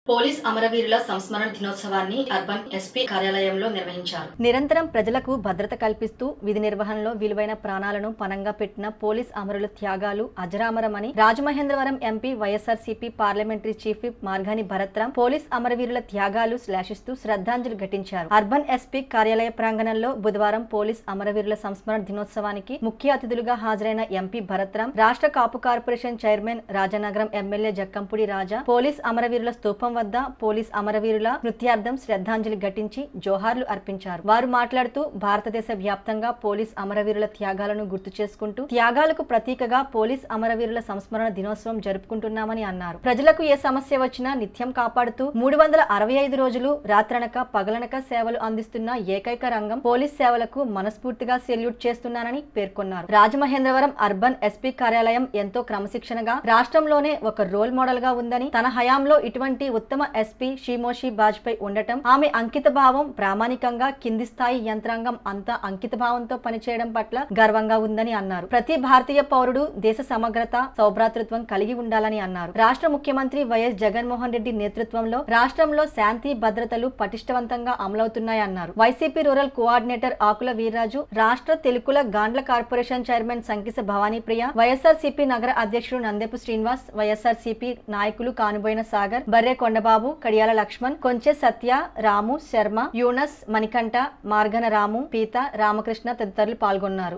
police అమరవీరుల సంస్మరణ దినోత్సవాన్ని అర్బన్ ఎస్పీ కార్యాలయంలో నిర్వహించారు నిరంతరం ప్రజలకు భద్రత కల్పిస్తూ విధి నిర్వహణలో విలువైన ప్రాణాలను పనంగా పెట్టిన పోలీస్ అమరుల త్యాగాలు అజరామరమని Rajamahendravaram MP YSRCP parliamentary chief whip Margani Bharatram police అమరవీరుల త్యాగాలు శ్లాషిస్తూ శ్రద్ధాంజలి ఘటించారు అర్బన్ ఎస్పీ కార్యాలయ ప్రాంగణంలో బుధవారం పోలీస్ అమరవీరుల సంస్మరణ దినోత్సవానికి ముఖ్య అతిథులుగా హాజరైన ఎంపీ భరత్రాం రాష్ట్ర Kapu corporation chairman Rajanagaram MLA Jakkampudi Raja police అమరవీరుల స్తూపం వద్ద పోలీస్ అమరవీరుల నృత్యార్థం శ్రద్ధాంజలి ఘటించి జోహార్లు అర్పించారు వారు మాట్లాడుతూ భారతదేశ వ్యాప్తంగా పోలీస్ అమరవీరుల త్యాగాలను గుర్తు చేసుకుంటూ త్యాగాలకు ప్రతీకగా పోలీస్ అమరవీరుల సంస్మరణ దినోత్సవం జరుపుకుంటున్నామని అన్నారు ప్రజలకు ఏ సమస్య వచ్చినా నిత్యం కాపాడుతూ మూడు వందల అరవై ఐదు రోజులు రాత్రనక పగలనక సేవలు అందిస్తున్న ఏకైక రంగం పోలీస్ సేవలకు మనస్ఫూర్తిగా సెల్యూట్ చేస్తున్నానని పేర్కొన్నారు రాజమహేంద్రవరం అర్బన్ ఎస్పీ కార్యాలయం ఎంతో క్రమశిక్షణగా రాష్ట్రంలోనే ఒక రోల్ మోడల్ గా ఉందని తన హయాంలో ఇటువంటి ఉత్తమ ఎస్పీ షీమోషి బాజ్పేయి ఉండటం ఆమె అంకిత భావం ప్రామాణికంగా కింది స్థాయి యంత్రాంగం అంతా అంకిత భావంతో పనిచేయడం పట్ల గర్వంగా ఉందని అన్నారు ప్రతి భారతీయ పౌరుడు దేశ సమగ్రత సౌభ్రాతృత్వం కలిగి ఉండాలని అన్నారు రాష్ట్ర ముఖ్యమంత్రి వైఎస్ జగన్మోహన్ రెడ్డి నేతృత్వంలో రాష్ట్రంలో శాంతి భద్రతలు పటిష్టవంతంగా అమలవుతున్నాయన్నారు YCP rural coordinator Akula Veerraju రాష్ట్ర తెలుగుల Gandla corporation chairman Sankisa Bhavani Priya YSR నగర అధ్యక్షుడు నందెపు శ్రీనివాస్ వైఎస్ఆర్ నాయకులు కానుబోయిన సాగర్ బర్రె కొండబాబు కడియాల లక్ష్మణ్ కొంచె సత్య రాము శర్మ యూనస్ మణికంఠ మార్గన రాము పీత రామకృష్ణ తదితరులు పాల్గొన్నారు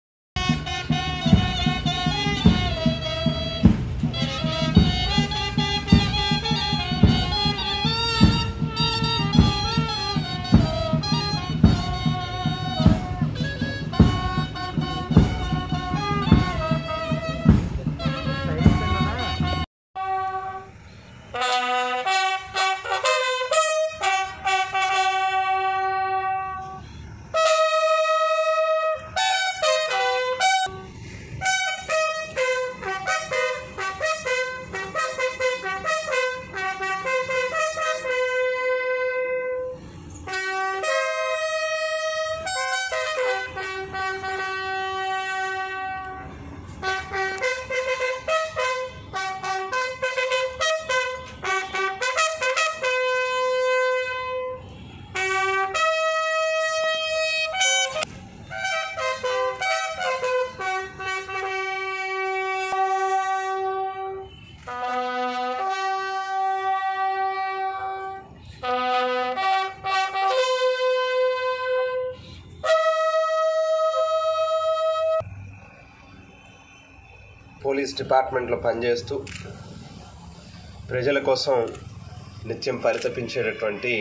పోలీస్ డిపార్ట్మెంట్లో పనిచేస్తూ ప్రజల కోసం నిత్యం పరితపించేటటువంటి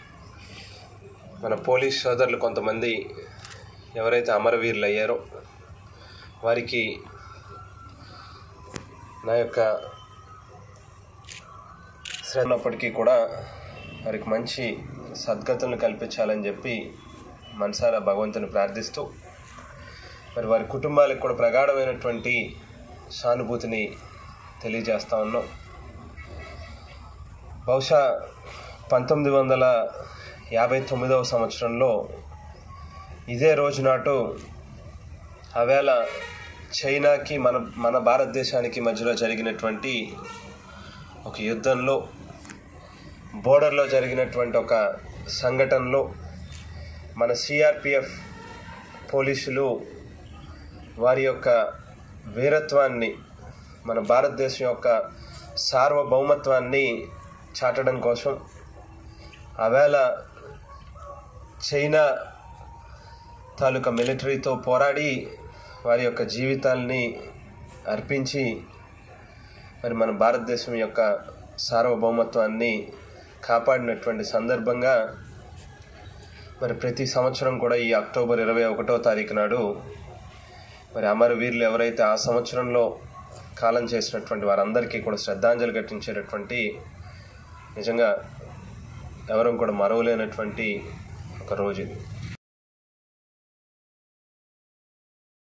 మన పోలీస్ సోదరులు కొంతమంది ఎవరైతే అమరవీరులు అయ్యారో వారికి నా యొక్క శ్రద్ధ ఉన్నప్పటికీ కూడా వారికి మంచి సద్గతులను కల్పించాలని చెప్పి మనసారా భగవంతుని ప్రార్థిస్తూ మరి వారి కుటుంబాలకు కూడా ప్రగాఢమైనటువంటి సానుభూతిని తెలియజేస్తా ఉన్నాం బహుశా పంతొమ్మిది వందల యాభై తొమ్మిదవ సంవత్సరంలో ఇదే రోజు నాటు ఆవేళ చైనాకి మన మన భారతదేశానికి మధ్యలో జరిగినటువంటి ఒక యుద్ధంలో బోర్డర్లో జరిగినటువంటి ఒక సంఘటనలో మన సిఆర్పిఎఫ్ పోలీసులు వారి యొక్క వీరత్వాన్ని మన భారతదేశం యొక్క సార్వభౌమత్వాన్ని చాటడం కోసం ఆవేళ చైనా తాలూకా మిలిటరీతో పోరాడి వారి యొక్క జీవితాల్ని అర్పించి మరి మన భారతదేశం యొక్క సార్వభౌమత్వాన్ని కాపాడినటువంటి సందర్భంగా మరి ప్రతి సంవత్సరం కూడా ఈ అక్టోబర్ ఇరవై ఒకటో తారీఖు నాడు మరి అమరవీరులు ఎవరైతే ఆ సంవత్సరంలో కాలం చేసినటువంటి వారందరికీ కూడా శ్రద్ధాంజలి ఘటించేటటువంటి నిజంగా ఎవరం కూడా మరవలేనటువంటి ఒక రోజు ఇది